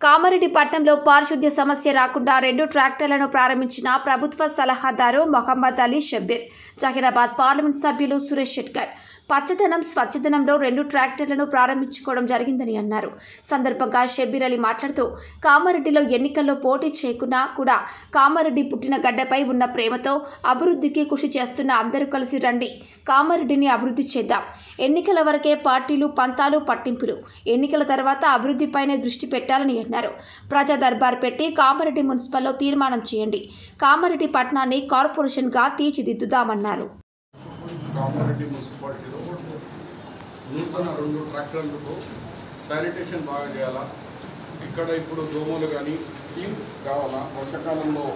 కామారెడ్డి పట్టణంలో పారిశుద్ధ్య సమస్య రాకుండా రెండు ట్రాక్టర్లను ప్రారంభించిన ప్రభుత్వ సలహాదారు మొహమ్మద్ అలీ షబ్బీర్ జహీరాబాద్ పార్లమెంట్ సభ్యులు సురేష్ షెట్కర్ పచ్చదనం స్వచ్ఛదనంలో రెండు ట్రాక్టర్లను ప్రారంభించుకోవడం జరిగిందని అన్నారు సందర్భంగా షబ్బీర్ అలీ మాట్లాడుతూ కామారెడ్డిలో ఎన్నికల్లో పోటీ చేయకున్నా కూడా కామారెడ్డి పుట్టిన గడ్డపై ఉన్న ప్రేమతో అభివృద్ధికి కృషి చేస్తున్న అందరూ కలిసి రండి కామారెడ్డిని అభివృద్ధి చేద్దాం ఎన్నికల వరకే పార్టీలు పంతాలు పట్టింపులు ఎన్నికల తర్వాత అభివృద్ధిపైనే దృష్టి పెట్టాలని అన్నారు ప్రజా దర్బార్ పెట్టి కామారెడ్డి మున్సిపల్లో తీర్మానం చేయండి కామారెడ్డి పట్టణాన్ని కార్పొరేషన్గా తీర్చిదిద్దుదామన్నారు కామారెడ్డి మున్సిపాలిటీలో నూతన రెండు ట్రాక్టర్లతో శానిటేషన్ బాగా చేయాలా ఇక్కడ ఇప్పుడు దోమలు కానీ క్లీన్ కావాలా వర్షాకాలంలో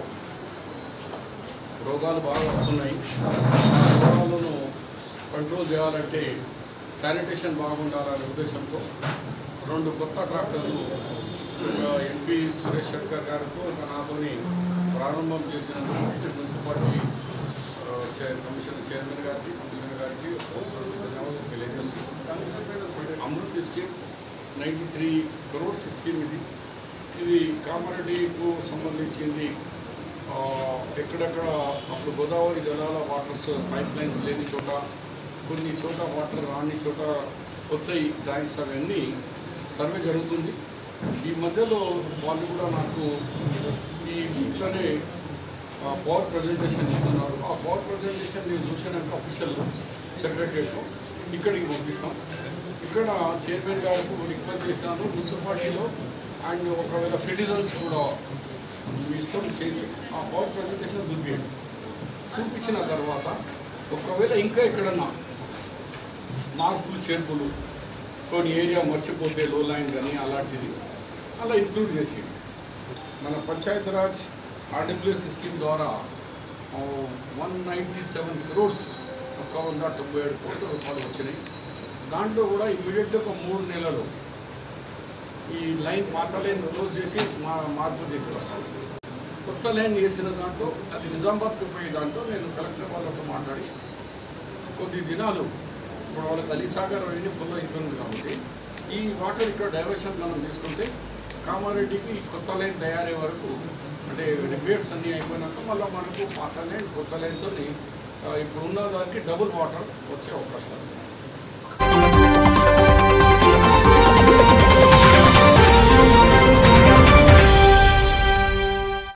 రోగాలు బాగా వస్తున్నాయి ఆ రోగాలను కంట్రోల్ చేయాలంటే శానిటేషన్ బాగుండాలనే ఉద్దేశంతో రెండు కొత్త ట్రాక్టర్లు ఒక ఎంపీ సురేష్ శెట్కర్ గారితో ఒక నాతోని ప్రారంభం చేసినందుకు మున్సిపాలిటీ ఆ, చైర్ కమిషనర్ చైర్మన్ గారికి కమిషనర్ గారికి అవసరం ధన్యవాదాలు తెలియజేస్తున్నాను Amrut scheme ninety three crores scheme ఇది ఇది కామారెడ్డికు సంబంధించింది ఆ, ఎక్కడెక్కడ అప్పుడు గోదావరి జలాల వాటర్స్ పైప్ లైన్స్ లేని చోట కొన్ని చోట వాటర్ రాని చోట కొత్త ట్యాంక్స్ అవన్నీ సర్వే జరుగుతుంది ఈ మధ్యలో వాళ్ళు కూడా నాకు ఈ వీక్లోనే పవర్ ప్రజెంటేషన్ ఇస్తున్నారు ఆ పవర్ ప్రజెంటేషన్ నేను చూసినాక అఫీషియల్ సెక్రటరియట్లో ఇక్కడికి పంపిస్తాం ఇక్కడ చైర్మన్ గారికి రిక్వెస్ట్ చేసినాను మున్సిపాలిటీలో అండ్ ఒకవేళ సిటిజన్స్ కూడా మీ ఇష్టం చేసి ఆ పవర్ ప్రజెంటేషన్ చూపించండి చూపించిన తర్వాత ఒకవేళ ఇంకా ఎక్కడన్నా మార్పులు చేర్పులు కొన్ని ఏరియా మర్చిపోతే లో లైన్ కానీ అలాంటిది అలా ఇంక్లూడ్ చేసి మన పంచాయతీరాజ్ ఆర్డబ్ల్యూఎస్ స్కీమ్ ద్వారా వన్ నైంటీ సెవెన్ క్రోర్స్ ఒక వంద తొంభై ఏడు కోట్ల రూపాయలు వచ్చినాయి దాంట్లో కూడా ఇమీడియట్గా ఒక మూడు నెలలు ఈ లైన్ పాత లైన్ క్లోజ్ చేసి మా మార్పు తీసుకొస్తాం కొత్త లైన్ వేసిన దాంట్లో అది నిజామాబాద్కి పోయే దాంట్లో నేను కలెక్టర్ వాళ్ళతో మాట్లాడి కొద్ది దినాలు ఇప్పుడు వాళ్ళకి అలీసాగర్ అవన్నీ ఫుల్ అవుతుంది కాబట్టి ఈ వాటర్ ఇక్కడ డైవర్షన్ మనం తీసుకుంటే కామారెడ్డికి కొత్త లైన్ తయారయ్యే వరకు అంటే రిపేర్స్ అన్నీ అయిపోయినాక మళ్ళీ మనకు పాత లైన్ కొత్త లైన్తో ఇప్పుడు ఉన్న దానికి డబుల్ వాటర్ వచ్చే అవకాశాలు ఉన్నాయి.